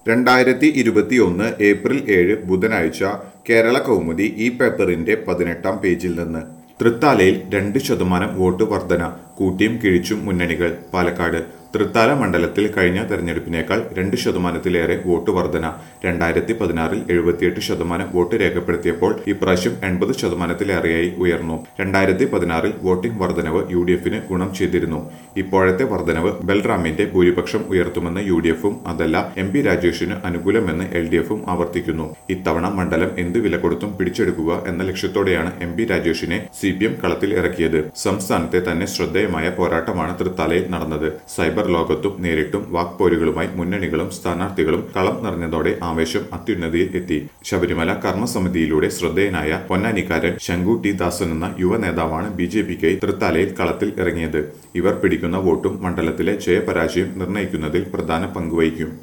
രണ്ടായിരത്തി ഇരുപത്തിയൊന്ന് ഏപ്രിൽ ഏഴ് ബുധനാഴ്ച കേരള കൗമുദി ഈ പേപ്പറിന്റെ പതിനെട്ടാം പേജിൽ നിന്ന് തൃത്താലയിൽ രണ്ട് ശതമാനം വോട്ട് വർധന കൂട്ടിയും കിഴിച്ചും മുന്നണികൾ പാലക്കാട് തൃത്താല മണ്ഡലത്തിൽ കഴിഞ്ഞ തെരഞ്ഞെടുപ്പിനേക്കാൾ രണ്ട് ശതമാനത്തിലേറെ വോട്ട് വർധന രണ്ടായിരത്തി പതിനാറിൽ എഴുപത്തിയെട്ട് ശതമാനം വോട്ട് രേഖപ്പെടുത്തിയപ്പോൾ ഇപ്രാവശ്യം എൺപത് ശതമാനത്തിലേറെയായി ഉയർന്നു രണ്ടായിരത്തി പതിനാറിൽ വോട്ടിംഗ് വർധനവ് യു ഡി എഫിന് ഗുണം ചെയ്തിരുന്നു ഇപ്പോഴത്തെ വർധനവ് ബൽറാമിന്റെ ഭൂരിപക്ഷം ഉയർത്തുമെന്ന് യു ഡി എഫും അതല്ല എം പി രാജേഷിന് അനുകൂലമെന്ന് എൽ ഡി എഫും ആവർത്തിക്കുന്നു ഇത്തവണ മണ്ഡലം എന്ത് വില കൊടുത്തും പിടിച്ചെടുക്കുക എന്ന ലക്ഷ്യത്തോടെയാണ് എം പി രാജേഷിനെ സി പി എം കളത്തിൽ ഇറക്കിയത് സംസ്ഥാനത്തെ തന്നെ ശ്രദ്ധേയമായ പോരാട്ടമാണ് തൃത്താലയിൽ നടന്നത് സൈബർ ലോകത്തും നേരിട്ടും വാക്പോരുകളുമായി മുന്നണികളും സ്ഥാനാർത്ഥികളും കളം നിറഞ്ഞതോടെ ആവേശം അത്യുന്നതിയിൽ എത്തി ശബരിമല കർമ്മസമിതിയിലൂടെ ശ്രദ്ധേയനായ പൊന്നാനിക്കാരൻ ശങ്കു ടി ദാസൻ എന്ന യുവ നേതാവാണ് ബി ജെ പിക്കായി തൃത്താലയിൽ കളത്തിൽ ഇറങ്ങിയത് ഇവർ പിടിക്കുന്ന വോട്ടും മണ്ഡലത്തിലെ ജയപരാജയം നിർണ്ണയിക്കുന്നതിൽ പ്രധാന പങ്കുവഹിക്കും